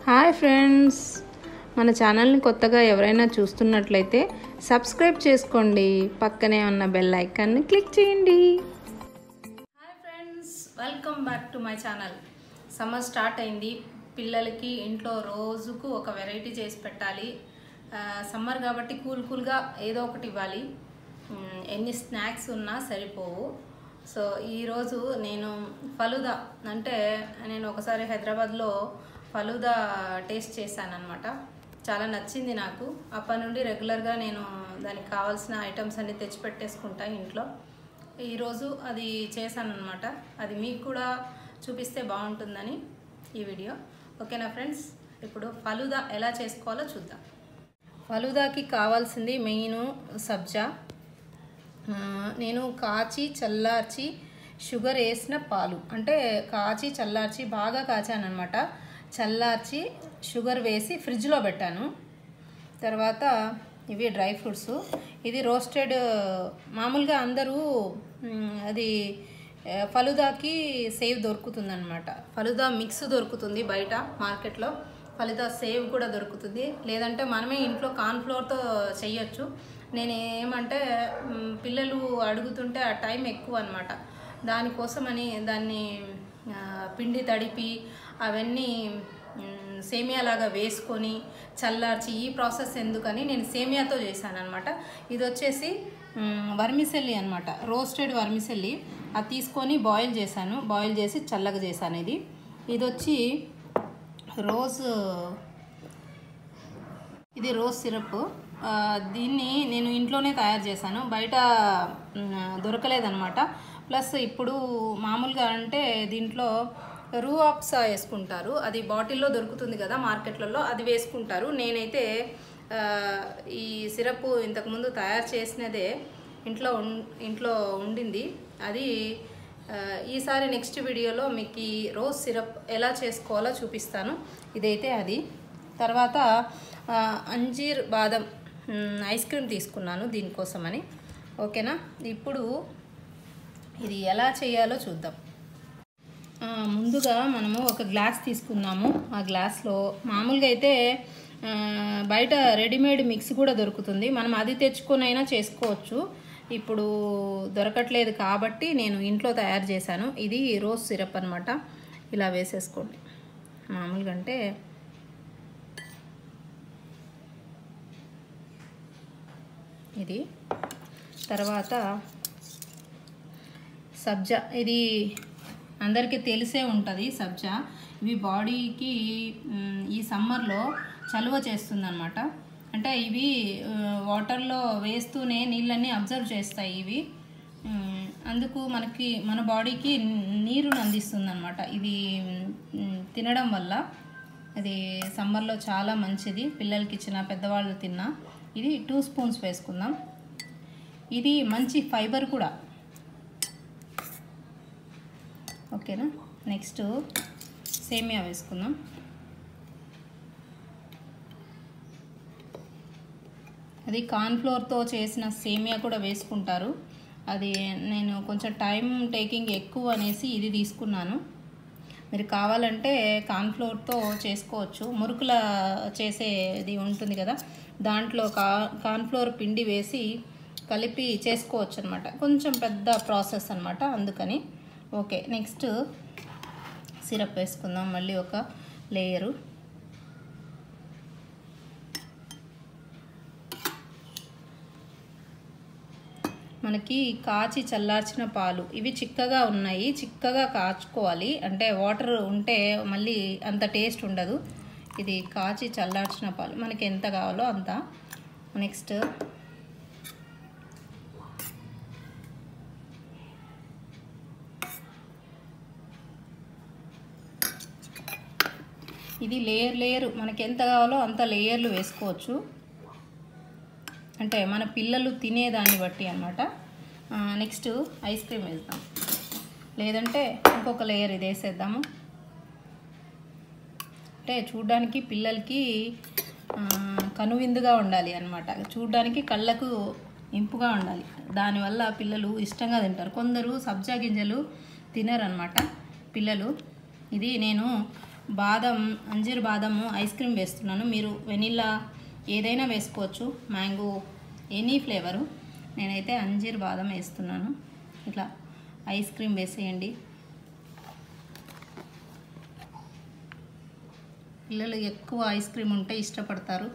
hi friends మన ఛానల్ని కొత్తగా ఎవరైనా చూస్తున్నట్లయితే సబ్స్క్రైబ్ చేసుకోండి పక్కనే ఉన్న బెల్ ఐకాన్ని క్లిక్ చేయండి hi friends welcome back to my channel summer start అయింది పిల్లలకి ఇంట్లో రోజుకు ఒక వెరైటీ చేసి పెట్టాలి ఆ, సమ్మర్ కాబట్టి కూల్ కూల్గా ఏదో ఒకటి ఇవ్వాలి ఉమ్, ఎన్ని స్నాక్స్ ఉన్నా సరిపోవు సో ఈరోజు నేను ఫలుదా అంటే నేను ఒకసారి హైదరాబాద్లో ఫలుదా టేస్ట్ చేశాను అనమాట చాలా నచ్చింది నాకు అప్పటి నుండి రెగ్యులర్గా నేను దానికి కావాల్సిన ఐటమ్స్ అన్ని తెచ్చి పెట్టేసుకుంటా ఇంట్లో ఈరోజు అది చేశాను అనమాట అది మీకు కూడా చూపిస్తే బాగుంటుందని ఈ వీడియో ఓకేనా ఫ్రెండ్స్ ఇప్పుడు ఫలుదా ఎలా చేసుకోవాలో చూద్దాం ఫలుదాకి కావాల్సింది మెయిన్ సబ్జా ఆ, నేను కాచి చల్లార్చి షుగర్ వేసిన పాలు అంటే కాచి చల్లార్చి బాగా కాచానమాట చల్లార్చి షుగర్ వేసి ఫ్రిడ్జ్లో పెట్టాను తర్వాత ఇవి డ్రై ఫ్రూట్స్ ఇది రోస్టెడ్ మామూలుగా అందరూ మ్, అది ఆ, ఫలుదాకి సేవ్ దొరుకుతుందన్నమాట ఫలుదా మిక్స్ దొరుకుతుంది బయట మార్కెట్లో ఫలుదా సేవ్ కూడా దొరుకుతుంది లేదంటే మనమే ఇంట్లో కార్న్ఫ్లోర్తో చెయ్యొచ్చు నేను ఏమంటే మ్, పిల్లలు అడుగుతుంటే ఆ టైం ఎక్కువ అనమాట దానికోసమని దాన్ని ఆ, పిండి తడిపి అవన్నీ మ్, సేమియా లాగా వేసుకొని చల్లార్చి ఈ ప్రాసెస్ ఎందుకని నేను సేమియాతో చేశాను అనమాట ఇది వచ్చేసి మ్, వర్మిసెల్లి అనమాట రోస్టెడ్ వర్మిసెల్లి అది తీసుకొని బాయిల్ చేశాను బాయిల్ చేసి చల్లగా చేశాను ఇది ఇది వచ్చి రోజ్ ఇది రోజ్ సిరప్ ఆ, దీన్ని నేను ఇంట్లోనే తయారు చేశాను బయట మ్, దొరకలేదనమాట ప్లస్ ఇప్పుడు మామూలుగా అంటే దీంట్లో రూ ఆప్సా వేసుకుంటారు అది బాటిల్లో దొరుకుతుంది కదా మార్కెట్లలో అది వేసుకుంటారు నేనైతే ఆ, ఈ సిరప్ ఇంతకుముందు తయారు చేసినదే ఇంట్లో ఉన్ ఇంట్లో ఉండింది అది ఆ, ఈసారి నెక్స్ట్ వీడియోలో మీకు ఈ రోజ్ సిరప్ ఎలా చేసుకోవాలో చూపిస్తాను ఇదైతే అది తర్వాత ఆ, అంజీర్ బాదం మ్, ఐస్ క్రీమ్ తీసుకున్నాను దీనికోసమని ఓకేనా ఇప్పుడు ఇది ఎలా చేయాలో చూద్దాం ఆ, ముందుగా మనము ఒక గ్లాస్ తీసుకున్నాము ఆ గ్లాస్లో మామూలుగా అయితే ఆ, బయట రెడీమేడ్ మిక్స్ కూడా దొరుకుతుంది మనం అది తెచ్చుకొనైనా చేసుకోవచ్చు ఇప్పుడు దొరకట్లేదు కాబట్టి నేను ఇంట్లో తయారు చేశాను ఇది రోజ్ సిరప్ అనమాట ఇలా వేసేసుకోండి మామూలుగా అంటే ఇది తర్వాత సబ్జా ఇది అందరికీ తెలిసే ఉంటుంది సబ్జా ఇవి బాడీకి మ్, ఈ సమ్మర్లో చలువ చేస్తుందన్నమాట అంటే ఇవి ఆ, వాటర్లో వేస్తూనే నీళ్ళన్నీ అబ్జర్వ్ చేస్తాయి ఇవి మ్, అందుకు మనకి మన బాడీకి నీరుని అందిస్తుంది అనమాట ఇది మ్, తినడం వల్ల అది సమ్మర్లో చాలా మంచిది పిల్లలకి ఇచ్చిన పెద్దవాళ్ళు తిన్నా ఇది టూ స్పూన్స్ వేసుకుందాం ఇది మంచి ఫైబర్ కూడా ఓకేనా నెక్స్ట్ సేమియా వేసుకుందాం అది కార్న్ఫ్లోర్తో చేసిన సేమియా కూడా వేసుకుంటారు అది నేను కొంచెం టైం టేకింగ్ ఎక్కువ అనేసి ఇది తీసుకున్నాను మీరు కావాలంటే కార్న్ఫ్లోర్తో చేసుకోవచ్చు మురుకుల చేసేది ఉంటుంది కదా దాంట్లో కా కార్న్ఫ్లోర్ పిండి వేసి కలిపి చేసుకోవచ్చు అనమాట కొంచెం పెద్ద ప్రాసెస్ అనమాట అందుకని ఓకే నెక్స్ట్ సిరప్ వేసుకుందాం మళ్ళీ ఒక లేయరు మనకి కాచి చల్లార్చిన పాలు ఇవి చిక్కగా ఉన్నాయి చిక్కగా కాచుకోవాలి అంటే వాటర్ ఉంటే మళ్ళీ అంత టేస్ట్ ఉండదు ఇది కాచి చల్లార్చిన పాలు మనకి ఎంత కావాలో అంత నెక్స్ట్ ఇది లేయర్ లేయర్ మనకి ఎంత కావాలో అంత లేయర్లు వేసుకోవచ్చు అంటే మన పిల్లలు తినేదాన్ని బట్టి అనమాట నెక్స్ట్ ఐస్ క్రీమ్ వేద్దాం లేదంటే ఇంకొక లేయర్ ఇది వేసేద్దాము అంటే చూడ్డానికి పిల్లలకి ఆ, కనువిందుగా ఉండాలి అనమాట చూడ్డానికి కళ్ళకు ఇంపుగా ఉండాలి దానివల్ల పిల్లలు ఇష్టంగా తింటారు కొందరు సబ్జా గింజలు తినరనమాట పిల్లలు ఇది నేను బాదం అంజీర్ బాదము ఐస్ క్రీమ్ వేస్తున్నాను మీరు వెనిల్లా ఏదైనా వేసుకోవచ్చు మ్యాంగో ఎనీ ఫ్లేవరు నేనైతే అంజీర్ బాదం వేస్తున్నాను ఇట్లా ఐస్ క్రీమ్ వేసేయండి పిల్లలు ఎక్కువ ఐస్ క్రీమ్ ఉంటే ఇష్టపడతారు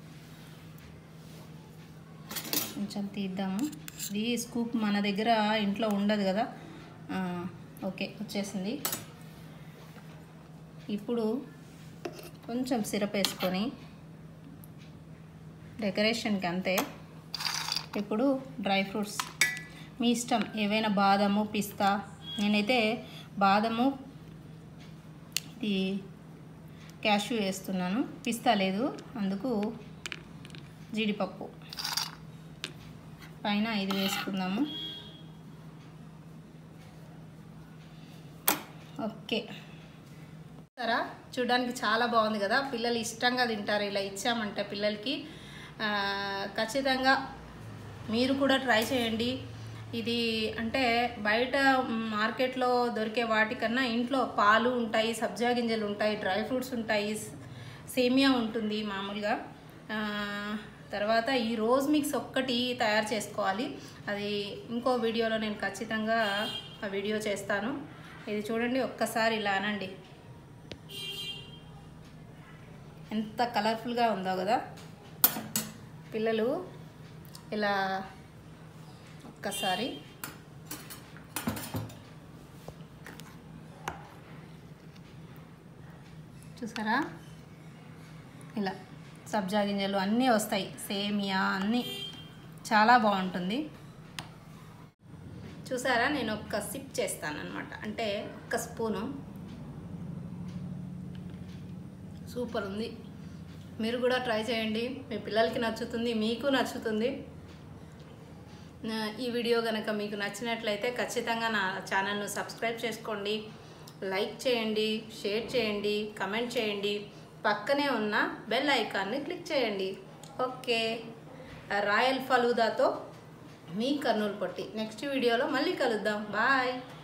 కొంచెం తీద్దాము ఇది స్కూప్ మన దగ్గర ఇంట్లో ఉండదు కదా ఆ, ఓకే వచ్చేసింది ఇప్పుడు కొంచెం సిరప్ వేసుకొని డెకరేషన్కి అంతే ఇప్పుడు డ్రై ఫ్రూట్స్ మీ ఇష్టం ఏవైనా బాదము పిస్తా నేనైతే బాదము ఇది క్యాష్యూ వేస్తున్నాను పిస్తా లేదు అందుకు జీడిపప్పు పైన ఇది వేసుకుందాము ఓకే సరా చూడడానికి చాలా బాగుంది కదా పిల్లలు ఇష్టంగా తింటారు ఇలా ఇచ్చామంటే పిల్లలకి ఆ, ఖచ్చితంగా మీరు కూడా ట్రై చేయండి ఇది అంటే బయట మార్కెట్లో దొరికే వాటికన్నా ఇంట్లో పాలు ఉంటాయి సబ్జా గింజలు ఉంటాయి డ్రై ఫ్రూట్స్ ఉంటాయి సేమియా ఉంటుంది మామూలుగా ఆ, తర్వాత ఈ రోజ్ మిక్స్ ఒక్కటి తయారు చేసుకోవాలి అది ఇంకో వీడియోలో నేను ఖచ్చితంగా ఆ వీడియో చేస్తాను ఇది చూడండి ఒక్కసారి ఇలా అనండి ఎంత కలర్ఫుల్గా ఉందో కదా పిల్లలు ఇలా ఒక్కసారి చూసారా ఇలా సబ్జా గింజలు అన్నీ వస్తాయి సేమియా అన్నీ చాలా బాగుంటుంది చూసారా నేను ఒక్క సిప్ చేస్తాను అనమాట అంటే ఒక్క స్పూను సూపర్ ఉంది మీరు కూడా ట్రై చేయండి మీ పిల్లలకి నచ్చుతుంది మీకు నచ్చుతుంది నా- ఈ వీడియో కనుక మీకు నచ్చినట్లయితే ఖచ్చితంగా నా ఛానల్ను సబ్స్క్రైబ్ చేసుకోండి లైక్ చేయండి షేర్ చేయండి కమెంట్ చేయండి పక్కనే ఉన్న బెల్ ఐకాన్ని క్లిక్ చేయండి ఓకే రాయల్ ఫలూదాతో మీ కర్నూలు పొట్టి నెక్స్ట్ వీడియోలో మళ్ళీ కలుద్దాం బాయ్